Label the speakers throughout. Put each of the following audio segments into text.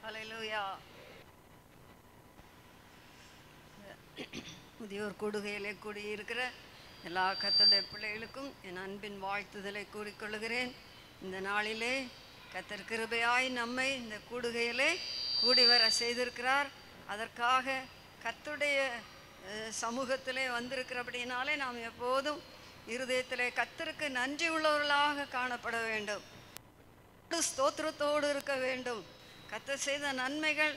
Speaker 1: ஹalleluya முதியோர் கூடுகையிலே கூடியிருக்கிற எல்லா கத்தருடைய பிள்ளைகளுக்கும் என் அன்பின் வாழ்த்துதலை கூறிக்கொள்கிறேன் இந்த நாளிலே கத்தர் கிருபையாய் நம்மை இந்த கூடுகையிலே கூடி வர செய்திருக்கிறார் அதற்காக கத்துடைய சமூகத்திலே வந்திருக்கிறபடினாலே நாம் எப்போதும் இருதயத்திலே கத்தருக்கு நன்றி உள்ளவர்களாக காணப்பட வேண்டும் ஸ்தோத்திரத்தோடு இருக்க வேண்டும் கத்தர் செய்த நன்மைகள்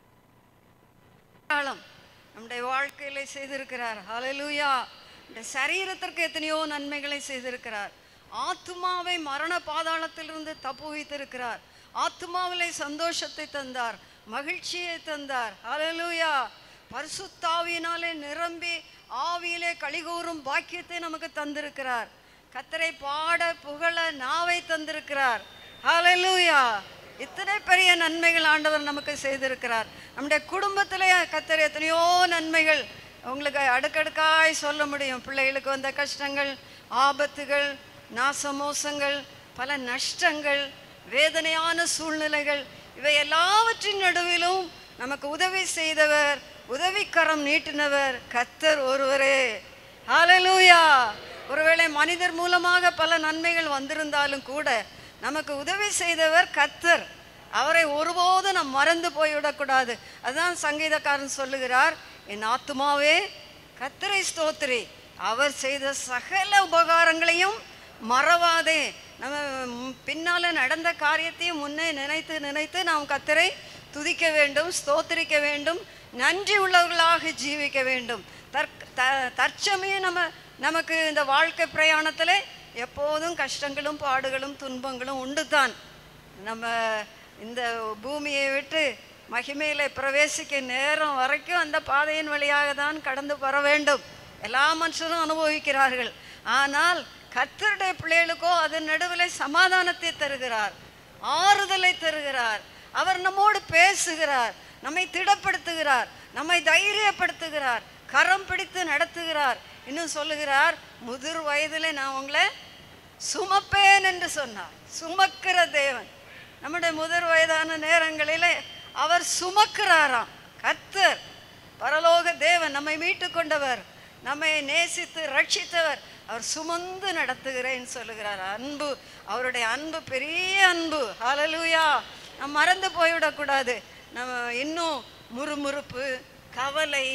Speaker 1: ஏராளம் நம்முடைய வாழ்க்கையில செய்திருக்கிறார் ஹalleluya இந்த சரீரத்திற்கு எத்தனையோ நன்மைகளை செய்திருக்கிறார் ஆத்துமாவை மரண பாதாளத்திலிருந்து தப்பு வைத்திருக்கிறார் ஆத்துமாவிலே சந்தோஷத்தை தந்தார் மகிழ்ச்சியை தந்தார் ஹalleluya பரிசுத்தாவியினாலே நிரம்பி ஆவியிலே கலிகூறும் பாக்கியத்தை நமக்கு தந்திருக்கிறார் கத்தரை பாட புகழ நாவை தந்திருக்கிறார் ஹalleluya இத்தனை பெரிய நன்மைகள் ஆண்டவர் நமக்கு செய்திருக்கிறார் நம்முடைய குடும்பத்திலே கத்தர் எத்தனையோ நன்மைகள் உங்களுக்கு அடுக்கடுக்காய் சொல்ல முடியும் பிள்ளைகளுக்கு வந்த கஷ்டங்கள் ஆபத்துகள் நாசமோசங்கள் பல நஷ்டங்கள் வேதனையான சூழ்நிலைகள் இவை எல்லாவற்றின் நடுவிலும் நமக்கு உதவி செய்தவர் உதவிக்கரம் நீட்டினவர் கத்தர் ஒருவரே ஹalleluya ஒருவேளை மனிதர் மூலமாக பல நன்மைகள் வந்திருந்தாலும் கூட நமக்கு உதவி செய்தவர் கத்தர் அவரை ஒருபோதும் நாம் மறந்து போய்விடக்கூடாது அதுதான் சங்கீதக்காரன் சொல்லுகிறார் என் ஆத்துமாவே கத்தரை ஸ்தோத்திரி அவர் செய்த சகல உபகாரங்களையும் மறவாதே நம்ம ம், பின்னால நடந்த காரியத்தையும் முன்னே நினைத்து நினைத்து நாம் கத்தரை துதிக்க வேண்டும் ஸ்தோத்திரிக்க வேண்டும் நன்றி உள்ளவர்களாக ஜீவிக்க வேண்டும் தற் த- தற்சமயம் நம்ம நமக்கு இந்த வாழ்க்கை பிரயாணத்தில் எப்போதும் கஷ்டங்களும் பாடுகளும் துன்பங்களும் உண்டு தான் நம்ம இந்த பூமியை விட்டு மகிமையில பிரவேசிக்க நேரம் வரைக்கும் அந்த பாதையின் வழியாக தான் கடந்து வர வேண்டும் எல்லா மனுஷரும் அனுபவிக்கிறார்கள் ஆனால் கத்தருடைய பிள்ளைகளுக்கோ அதன் நடுவில் சமாதானத்தை தருகிறார் ஆறுதலை தருகிறார் அவர் நம்மோடு பேசுகிறார் நம்மை திடப்படுத்துகிறார் நம்மை தைரியப்படுத்துகிறார் கரம் பிடித்து நடத்துகிறார் இன்னும் சொல்லுகிறார் முதிர் வயதிலே நான் உங்களை சுமப்பேன் என்று சொன்னார் சுமக்கிற தேவன் நம்முடைய முதிர் வயதான நேரங்களிலே அவர் சுமக்கிறாராம் கர்த்தர் பரலோக தேவன் நம்மை மீட்டு கொண்டவர் நம்மை நேசித்து ரட்சித்தவர் அவர் சுமந்து நடத்துகிறேன்னு சொல்லுகிறார் அன்பு அவருடைய அன்பு பெரிய அன்பு ஹalleluya நம்ம மறந்து போய்விடக்கூடாது நம்ம இன்னும் முறுமுறுப்பு கவலை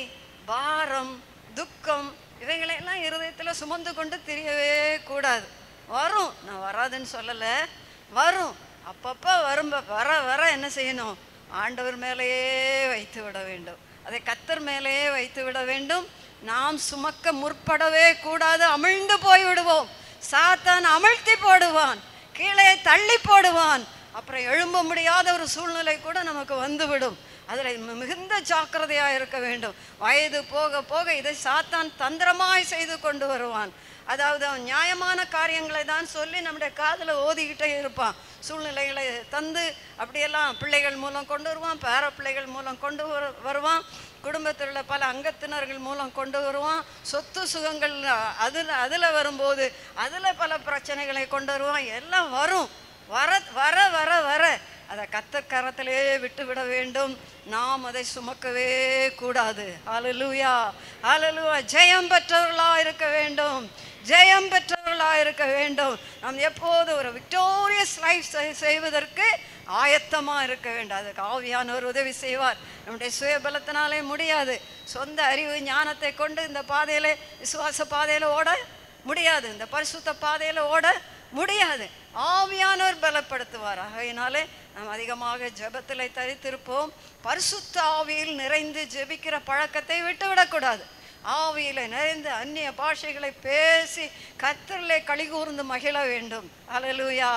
Speaker 1: பாரம் துக்கம் இவைகளையெல்லாம் இருதயத்தில் சுமந்து கொண்டு திரியவே கூடாது வரும் நான் வராதுன்னு சொல்லலை வரும் அப்பப்போ வரும் வர வர என்ன செய்யணும் ஆண்டவர் மேலேயே வைத்து விட வேண்டும் அதை கத்தர் மேலேயே வைத்து விட வேண்டும் நாம் சுமக்க முற்படவே கூடாது அமிழ்ந்து போய் விடுவோம் சாத்தான் அமிழ்த்தி போடுவான் கீழே தள்ளி போடுவான் அப்புறம் எழும்ப முடியாத ஒரு சூழ்நிலை கூட நமக்கு வந்துவிடும் அதில் மிகுந்த ஜாக்கிரதையாக இருக்க வேண்டும் வயது போக போக இதை சாத்தான் தந்திரமாய் செய்து கொண்டு வருவான் அதாவது அவன் நியாயமான காரியங்களை தான் சொல்லி நம்முடைய காதில் ஓதிக்கிட்டே இருப்பான் சூழ்நிலைகளை தந்து அப்படியெல்லாம் பிள்ளைகள் மூலம் கொண்டு வருவான் பேர பிள்ளைகள் மூலம் கொண்டு வரு வருவான் குடும்பத்தில் உள்ள பல அங்கத்தினர்கள் மூலம் கொண்டு வருவான் சொத்து சுகங்கள் அதில் அதில் வரும்போது அதில் பல பிரச்சனைகளை கொண்டு வருவான் எல்லாம் வரும் வர வர வர வர அதை கத்தர் கரத்திலே விட்டு விட வேண்டும் நாம் அதை சுமக்கவே கூடாது ஹalleluya ஹalleluya ஜெயம் பெற்றவர்களா இருக்க வேண்டும் ஜெயம் பெற்றவர்களா இருக்க வேண்டும் நாம் எப்போது ஒரு விக்டோரியஸ் லைஃப் செய்வதற்கு ஆயத்தமா இருக்க வேண்டும் அதுக்கு ஆவியானவர் உதவி செய்வார் நம்முடைய சுயபலத்தினாலே முடியாது சொந்த அறிவு ஞானத்தை கொண்டு இந்த பாதையில விசுவாச பாதையில ஓட முடியாது இந்த பரிசுத்த பாதையில ஓட முடியாது ஆவியானவர் பலப்படுத்துவார் ஆகையினாலே நாம் அதிகமாக ஜெபத்திலே தரித்திருப்போம் பரிசுத்த ஆவியில் நிறைந்து ஜெபிக்கிற பழக்கத்தை விட்டுவிடக்கூடாது ஆவியில நிறைந்து அந்நிய பாஷைகளை பேசி கத்தரிலே கலிகூர்ந்து மகிழ வேண்டும் அலலூயா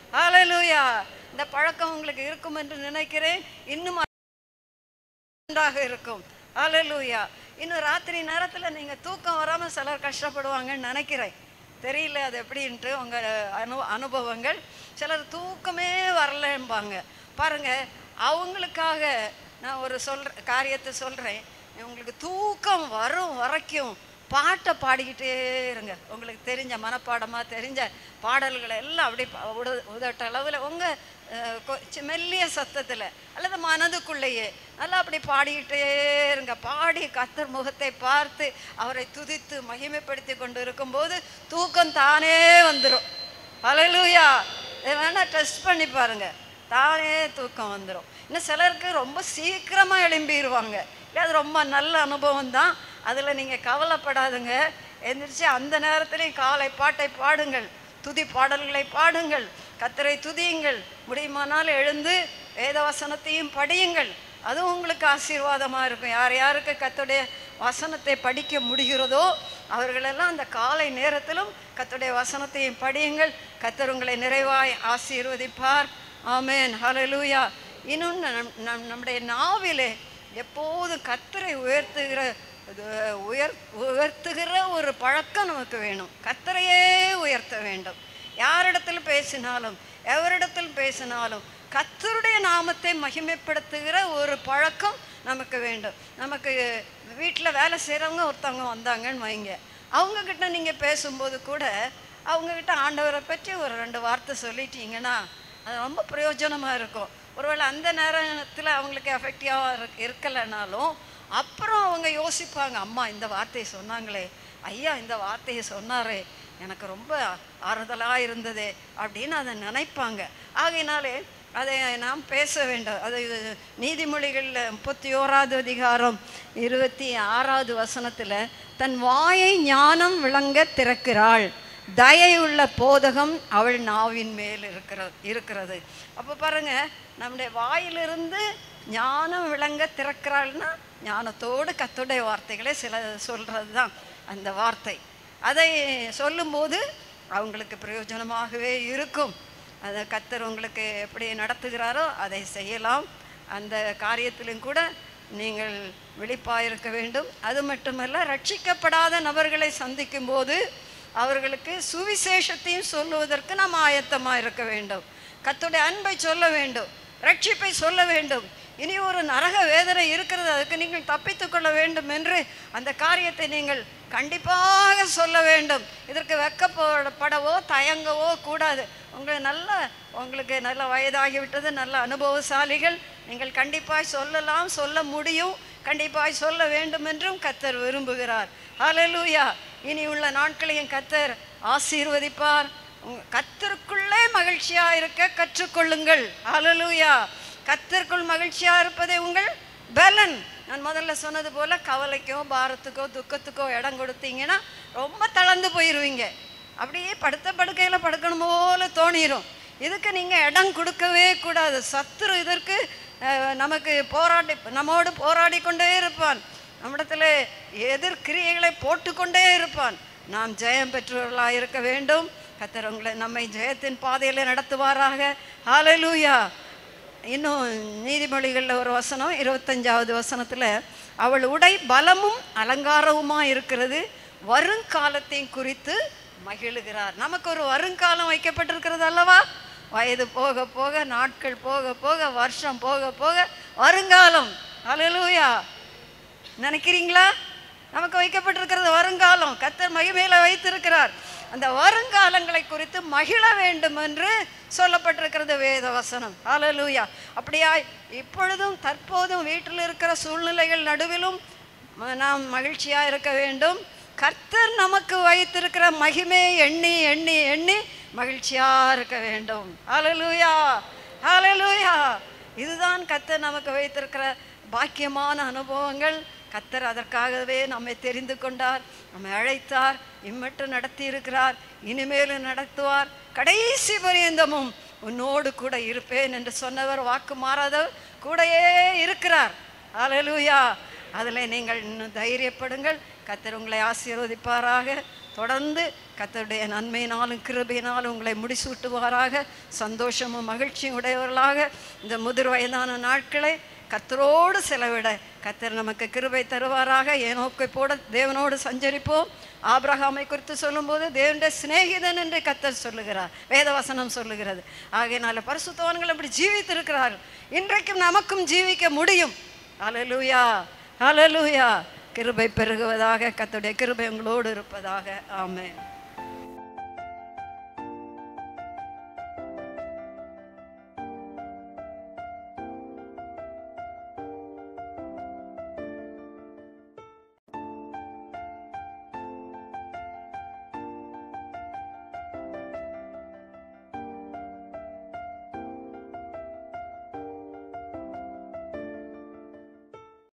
Speaker 1: அலலூயா இந்த பழக்கம் உங்களுக்கு இருக்கும் என்று நினைக்கிறேன் இன்னும் நன்றாக இருக்கும் அலலூயா இன்னும் ராத்திரி நேரத்தில் நீங்கள் தூக்கம் வராமல் சிலர் கஷ்டப்படுவாங்கன்னு நினைக்கிறேன் தெரியல அது எப்படின்ட்டு உங்கள் அனு அனுபவங்கள் சிலர் தூக்கமே வரலம்பாங்க பாருங்க அவங்களுக்காக நான் ஒரு சொல்ற காரியத்தை சொல்கிறேன் உங்களுக்கு தூக்கம் வரும் வரைக்கும் பாட்டை பாடிக்கிட்டே இருங்க உங்களுக்கு தெரிஞ்ச மனப்பாடமாக தெரிஞ்ச பாடல்களை எல்லாம் அப்படி ப- உட உதட்ட அளவில் உங்கள் மெல்லிய சத்தத்தில் அல்லது மனதுக்குள்ளேயே நல்லா அப்படி பாடிக்கிட்டே இருங்க பாடி கத்தர் முகத்தை பார்த்து அவரை துதித்து மகிமைப்படுத்தி கொண்டு இருக்கும்போது தூக்கம் தானே வந்துடும் ஹalleluya இதை வேணா டெஸ்ட் பண்ணி பாருங்க தானே தூக்கம் வந்துடும் இன்னும் சிலருக்கு ரொம்ப சீக்கிரமாக எழும்பிடுவாங்க இல்லை அது ரொம்ப நல்ல அனுபவம் தான் அதில் நீங்கள் கவலைப்படாதுங்க எந்திரிச்சு அந்த நேரத்துலையும் காலை பாட்டை பாடுங்கள் துதி பாடல்களை பாடுங்கள் கத்தரை துதியுங்கள் முடியுமானால் எழுந்து வேதவசனத்தையும் படியுங்கள் அதுவும் உங்களுக்கு ஆசீர்வாதமாக இருக்கும் யார் யாருக்கு கத்துடைய வசனத்தை படிக்க முடிகிறதோ அவர்களெல்லாம் அந்த காலை நேரத்திலும் கத்துடைய வசனத்தையும் படியுங்கள் கத்தர் உங்களை நிறைவாய் ஆசீர்வதிப்பார் ஆமென் ஹalleluya இன்னும் நம் நம் நம்முடைய நாவிலே எப்போதும் கத்தரை உயர்த்துகிற இது உயர் உயர்த்துகிற ஒரு பழக்கம் நமக்கு வேணும் கத்தரையே உயர்த்த வேண்டும் யாரிடத்தில் பேசினாலும் எவரிடத்தில் பேசினாலும் கத்தருடைய நாமத்தை மகிமைப்படுத்துகிற ஒரு பழக்கம் நமக்கு வேண்டும் நமக்கு வீட்டில் வேலை செய்கிறவங்க ஒருத்தவங்க வந்தாங்கன்னு வைங்க அவங்கக்கிட்ட நீங்கள் பேசும்போது கூட அவங்கக்கிட்ட ஆண்டவரை பற்றி ஒரு ரெண்டு வார்த்தை சொல்லிட்டீங்கன்னா அது ரொம்ப பிரயோஜனமாக இருக்கும் ஒருவேளை அந்த நேரத்தில் அவங்களுக்கு எஃபெக்டிவாக இரு இருக்கலைனாலும் அப்புறம் அவங்க யோசிப்பாங்க அம்மா இந்த வார்த்தையை சொன்னாங்களே ஐயா இந்த வார்த்தையை சொன்னாரே எனக்கு ரொம்ப ஆறுதலாக இருந்ததே அப்படின்னு அதை நினைப்பாங்க ஆகையினாலே அதை நாம் பேச வேண்டும் அது நீதிமொழிகளில் முப்பத்தி ஓராவது அதிகாரம் இருபத்தி ஆறாவது வசனத்தில் தன் வாயை ஞானம் விளங்க திறக்கிறாள் தயையுள்ள போதகம் அவள் நாவின் மேல் இருக்கிறது இருக்கிறது அப்போ பாருங்க நம்முடைய வாயிலிருந்து ஞானம் விளங்க திறக்கிறாள்னா ஞானத்தோடு கத்துடைய வார்த்தைகளை சில சொல்கிறது தான் அந்த வார்த்தை அதை சொல்லும்போது அவங்களுக்கு பிரயோஜனமாகவே இருக்கும் அதை கத்தர் உங்களுக்கு எப்படி நடத்துகிறாரோ அதை செய்யலாம் அந்த காரியத்திலும் கூட நீங்கள் விழிப்பாக இருக்க வேண்டும் அது மட்டுமல்ல ரட்சிக்கப்படாத நபர்களை சந்திக்கும் போது அவர்களுக்கு சுவிசேஷத்தையும் சொல்லுவதற்கு நாம் ஆயத்தமாக இருக்க வேண்டும் கத்துடைய அன்பை சொல்ல வேண்டும் ரட்சிப்பை சொல்ல வேண்டும் இனி ஒரு நரக வேதனை இருக்கிறது அதுக்கு நீங்கள் தப்பித்துக் கொள்ள வேண்டும் என்று அந்த காரியத்தை நீங்கள் கண்டிப்பாக சொல்ல வேண்டும் இதற்கு வெக்கப்படவோ தயங்கவோ கூடாது உங்களுக்கு நல்ல உங்களுக்கு நல்ல வயதாகிவிட்டது நல்ல அனுபவசாலிகள் நீங்கள் கண்டிப்பாய் சொல்லலாம் சொல்ல முடியும் கண்டிப்பாய் சொல்ல வேண்டும் என்றும் கத்தர் விரும்புகிறார் ஹalleluya இனி உள்ள நாட்களையும் கத்தர் ஆசீர்வதிப்பார் உங்க- கத்தருக்குள்ளே மகிழ்ச்சியா இருக்க கற்றுக்கொள்ளுங்கள் ஹalleluya கத்தருக்குள் மகிழ்ச்சியா இருப்பதே உங்கள் பலன் நான் முதல்ல சொன்னது போல கவலைக்கோ பாரத்துக்கோ துக்கத்துக்கோ இடம் கொடுத்தீங்கன்னா ரொம்ப தளர்ந்து போயிடுவீங்க அப்படியே படுத்த படுக்கையில் படுக்கணும் போல தோணிரும் இதுக்கு நீங்கள் இடம் கொடுக்கவே கூடாது சத்துரு இதற்கு அஹ், நமக்கு போராடி நம்மோடு போராடி கொண்டே இருப்பான் நம்மிடத்தில் எதிர்கிரியைகளை போட்டுக்கொண்டே இருப்பான் நாம் ஜெயம் பெற்றவர்களாக இருக்க வேண்டும் கத்தர் உங்களை நம்மை ஜெயத்தின் பாதையில் நடத்துவாராக ஹalleluya இன்னும் நீதிமொழிகளில் ஒரு வசனம் இருபத்தஞ்சாவது வசனத்தில் அவள் உடை பலமும் அலங்காரமுமாக இருக்கிறது வருங்காலத்தையும் குறித்து மகிழுகிறார் நமக்கு ஒரு வருங்காலம் வைக்கப்பட்டிருக்கிறது அல்லவா வயது போக போக நாட்கள் போக போக வருஷம் போக போக வருங்காலம் ஹalleluya நினைக்கிறீங்களா நமக்கு வைக்கப்பட்டிருக்கிறது வருங்காலம் கத்தர் மகிமையில வைத்திருக்கிறார் அந்த வருங்காலங்களை குறித்து மகிழ வேண்டும் என்று சொல்லப்பட்டிருக்கிறது வேத வசனம் ஹalleluya அப்படியாய் இப்பொழுதும் தற்போதும் வீட்டில் இருக்கிற சூழ்நிலைகள் நடுவிலும் ம- நாம் மகிழ்ச்சியாக இருக்க வேண்டும் கர்த்தர் நமக்கு வைத்திருக்கிற மகிமையை எண்ணி எண்ணி எண்ணி மகிழ்ச்சியாக இருக்க வேண்டும் ஹalleluya ஹalleluya இதுதான் கர்த்தர் நமக்கு வைத்திருக்கிற பாக்கியமான அனுபவங்கள் கர்த்தர் அதற்காகவே நம்மை தெரிந்து கொண்டார் நம்மை அழைத்தார் இம்மட்டும் நடத்தி இருக்கிறார் இனிமேலும் நடத்துவார் கடைசி பரியந்தமும் உன்னோடு கூட இருப்பேன் என்று சொன்னவர் வாக்கு மாறாதவர் கூடயே இருக்கிறார் ஹalleluya அதில் நீங்கள் இன்னும் தைரியப்படுங்கள் கத்தர் உங்களை ஆசீர்வதிப்பாராக தொடர்ந்து கத்தருடைய நன்மையினாலும் கிருபையினாலும் உங்களை முடிசூட்டுவாராக சந்தோஷமும் மகிழ்ச்சியும் உடையவர்களாக இந்த முதிர் வயதான நாட்களை கத்தரோடு செலவிட கத்தர் நமக்கு கிருபை தருவாராக ஏனோக்கை போட தேவனோடு சஞ்சரிப்போம் ஆபிரகாமை குறித்து சொல்லும்போது தேவனுடைய சிநேகிதன் என்று கத்தர் சொல்லுகிறார் வேதவசனம் சொல்லுகிறது ஆகையினால பரிசுத்தவான்கள் அப்படி ஜீவித்திருக்கிறார்கள் இன்றைக்கும் நமக்கும் ஜீவிக்க முடியும் ஹalleluya ஹalleluya கிருபை பெருகுவதாக கர்த்தருடைய கிருபை உங்களோடு இருப்பதாக ஆமென்